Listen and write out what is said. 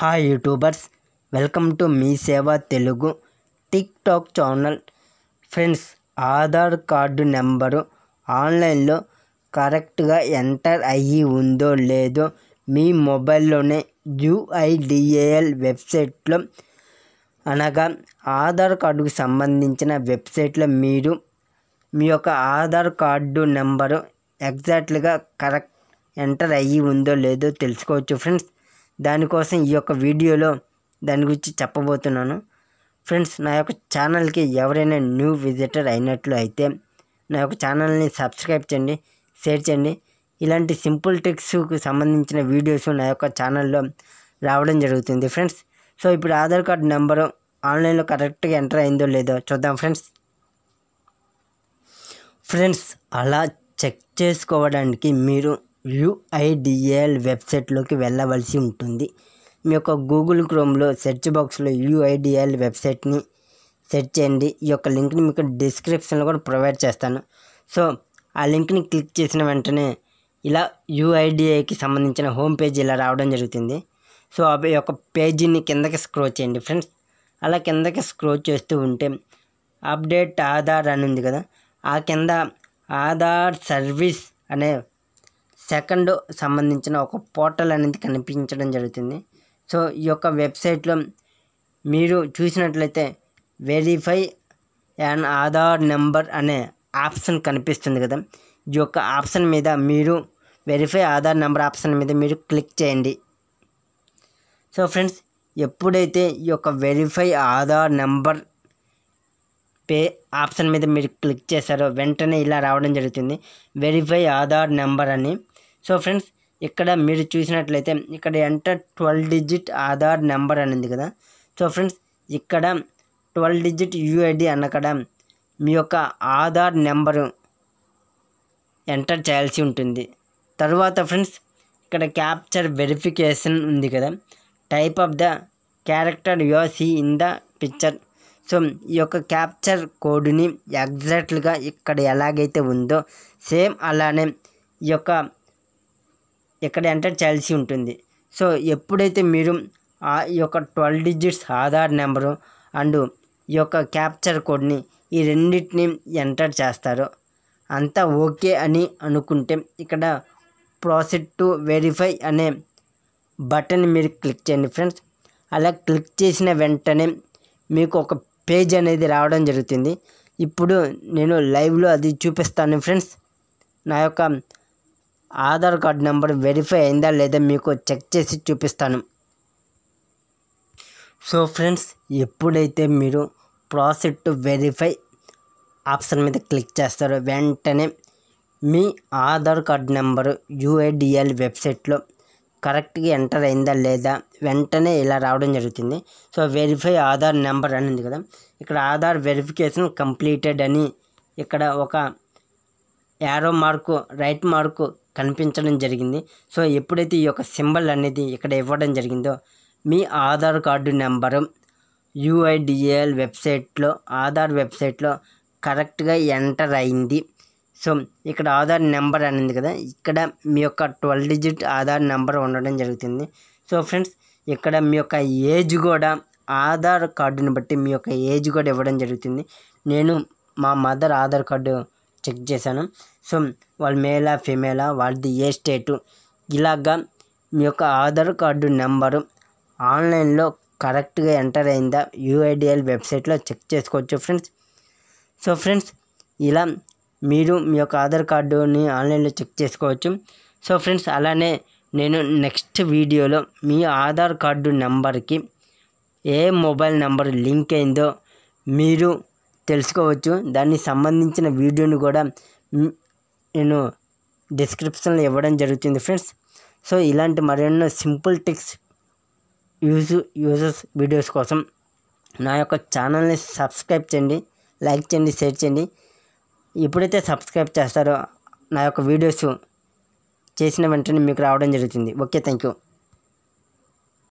hi YouTubers welcome to మీ సేవ Telugu TikTok channel friends Aadhaar card number ఆన్లైన్లో కరెక్ట్గా ఎంటర్ అయ్యి ఉందో లేదో మీ మొబైల్లోనే యుఐడిఏఎల్ వెబ్సైట్లో అనగా ఆధార్ కార్డుకు సంబంధించిన వెబ్సైట్లో మీరు మీ యొక్క ఆధార్ కార్డు నెంబరు ఎగ్జాక్ట్లీగా కరెక్ట్ ఎంటర్ అయ్యి ఉందో లేదో తెలుసుకోవచ్చు ఫ్రెండ్స్ దానికోసం ఈ యొక్క వీడియోలో దాని గురించి చెప్పబోతున్నాను ఫ్రెండ్స్ నా యొక్క ఛానల్కి ఎవరైనా న్యూ విజిటర్ అయినట్లు అయితే నా యొక్క ఛానల్ని సబ్స్క్రైబ్ చేయండి షేర్ చేయండి ఇలాంటి సింపుల్ ట్రిక్స్కి సంబంధించిన వీడియోస్ నా యొక్క ఛానల్లో రావడం జరుగుతుంది ఫ్రెండ్స్ సో ఇప్పుడు ఆధార్ కార్డు నెంబరు ఆన్లైన్లో కరెక్ట్గా ఎంటర్ అయిందో లేదో చూద్దాం ఫ్రెండ్స్ ఫ్రెండ్స్ అలా చెక్ చేసుకోవడానికి మీరు యుఐడిఏఎల్ వెబ్సైట్లోకి వెళ్ళవలసి ఉంటుంది మీ యొక్క గూగుల్ క్రోమ్లో సెర్చ్ బాక్స్లో యుఐడిఏఎల్ వెబ్సైట్ని సెర్చ్ చేయండి ఈ యొక్క లింక్ని మీకు డిస్క్రిప్షన్లో కూడా ప్రొవైడ్ చేస్తాను సో ఆ లింక్ని క్లిక్ చేసిన వెంటనే ఇలా యుఐడిఐకి సంబంధించిన హోమ్ పేజ్ ఇలా రావడం జరుగుతుంది సో ఆ యొక్క పేజీని కిందకి స్క్రోల్ చేయండి ఫ్రెండ్స్ అలా కిందకి స్క్రోల్ చేస్తూ ఉంటే అప్డేట్ ఆధార్ అని ఉంది కదా ఆ కింద ఆధార్ సర్వీస్ అనే సెకండ్ సంబంధించిన ఒక పోర్టల్ అనేది కనిపించడం జరుగుతుంది సో ఈ యొక్క వెబ్సైట్లో మీరు చూసినట్లయితే వెరిఫై అండ్ ఆధార్ నెంబర్ అనే ఆప్షన్ కనిపిస్తుంది కదా ఈ యొక్క ఆప్షన్ మీద మీరు వెరిఫై ఆధార్ నెంబర్ ఆప్షన్ మీద మీరు క్లిక్ చేయండి సో ఫ్రెండ్స్ ఎప్పుడైతే ఈ యొక్క వెరిఫై ఆధార్ నెంబర్ పే ఆప్షన్ మీద మీరు క్లిక్ చేశారో వెంటనే ఇలా రావడం జరుగుతుంది వెరిఫై ఆధార్ నెంబర్ అని సో ఫ్రెండ్స్ ఇక్కడ మీరు చూసినట్లయితే ఇక్కడ enter twelve digit Aadhaar number అని ఉంది కదా సో ఫ్రెండ్స్ ఇక్కడ ట్వెల్వ్ డిజిట్ యూఐడి అన్నక్కడ మీ యొక్క ఆధార్ నెంబరు ఎంటర్ చేయాల్సి ఉంటుంది తర్వాత ఫ్రెండ్స్ ఇక్కడ క్యాప్చర్ వెరిఫికేషన్ ఉంది కదా type of the character your see in the picture so ఈ యొక్క క్యాప్చర్ కోడ్ని ఎగ్జాక్ట్గా ఇక్కడ ఎలాగైతే ఉందో సేమ్ అలానే ఈ యొక్క ఇక్కడ ఎంటర్ చేయాల్సి ఉంటుంది సో ఎప్పుడైతే మీరు ఆ ఈ యొక్క twelve digits Aadhaar number and ఈ యొక్క క్యాప్చర్ కోడ్ని ఈ రెండింటిని ఎంటర్ చేస్తారో అంతా ఓకే అని అనుకుంటే ఇక్కడ ప్రాసెస్ టు వెరిఫై అనే బటన్ మీరు క్లిక్ చేయండి ఫ్రెండ్స్ అలా క్లిక్ చేసిన వెంటనే మీకు ఒక పేజ్ అనేది రావడం జరుగుతుంది ఇప్పుడు నేను లైవ్లో అది చూపిస్తాను ఫ్రెండ్స్ నా యొక్క ఆధార్ కార్డ్ నెంబర్ వెరిఫై అయిందా లేదా మీకు చెక్ చేసి చూపిస్తాను సో ఫ్రెండ్స్ ఎప్పుడైతే మీరు ప్రాసెస్ టు వెరిఫై ఆప్షన్ మీద క్లిక్ చేస్తారో వెంటనే మీ ఆధార్ కార్డ్ నెంబరు యూఐడిఎల్ వెబ్సైట్లో కరెక్ట్గా ఎంటర్ అయిందా లేదా వెంటనే ఇలా రావడం జరుగుతుంది సో వెరిఫై ఆధార్ నెంబర్ అని ఉంది కదా ఇక్కడ ఆధార్ వెరిఫికేషన్ కంప్లీటెడ్ అని ఇక్కడ ఒక యారో మార్కు రైట్ మార్కు కనిపించడం జరిగింది సో ఎప్పుడైతే ఈ యొక్క సింబల్ అనేది ఇక్కడ ఇవ్వడం జరిగిందో మీ ఆధార్ కార్డు నెంబరు యుఐడిఏఎల్ వెబ్సైట్లో ఆధార్ వెబ్సైట్లో కరెక్ట్గా ఎంటర్ అయింది సో ఇక్కడ ఆధార్ నెంబర్ అనేది కదా ఇక్కడ మీ యొక్క ట్వెల్వ్ డిజిట్ ఆధార్ నెంబర్ ఉండడం జరుగుతుంది సో ఫ్రెండ్స్ ఇక్కడ మీ యొక్క ఏజ్ కూడా ఆధార్ కార్డుని బట్టి మీ యొక్క ఏజ్ కూడా ఇవ్వడం జరుగుతుంది నేను మా మదర్ ఆధార్ కార్డు చెక్ చేశాను సో వాళ్ళ మేలా ఫిమేలా వాళ్ళది ఏ స్టేటు ఇలాగా మీ యొక్క ఆధార్ కార్డు నెంబరు ఆన్లైన్లో కరెక్ట్గా ఎంటర్ అయిందా యూఐడిఎల్ వెబ్సైట్లో చెక్ చేసుకోవచ్చు ఫ్రెండ్స్ సో ఫ్రెండ్స్ ఇలా మీరు మీ యొక్క ఆధార్ కార్డుని ఆన్లైన్లో చెక్ చేసుకోవచ్చు సో ఫ్రెండ్స్ అలానే నేను నెక్స్ట్ వీడియోలో మీ ఆధార్ కార్డు నెంబర్కి ఏ మొబైల్ నెంబర్ లింక్ అయిందో మీరు తెలుసుకోవచ్చు దానికి సంబంధించిన వీడియోని కూడా నేను డిస్క్రిప్షన్లో ఇవ్వడం జరుగుతుంది ఫ్రెండ్స్ సో ఇలాంటి మరెన్నో simple tricks use users videos కోసం నా యొక్క ఛానల్ని సబ్స్క్రైబ్ చేయండి లైక్ చేయండి షేర్ చేయండి ఎప్పుడైతే సబ్స్క్రైబ్ చేస్తారో నా యొక్క వీడియోస్ చేసిన వెంటనే మీకు రావడం జరుగుతుంది ఓకే థ్యాంక్ యూ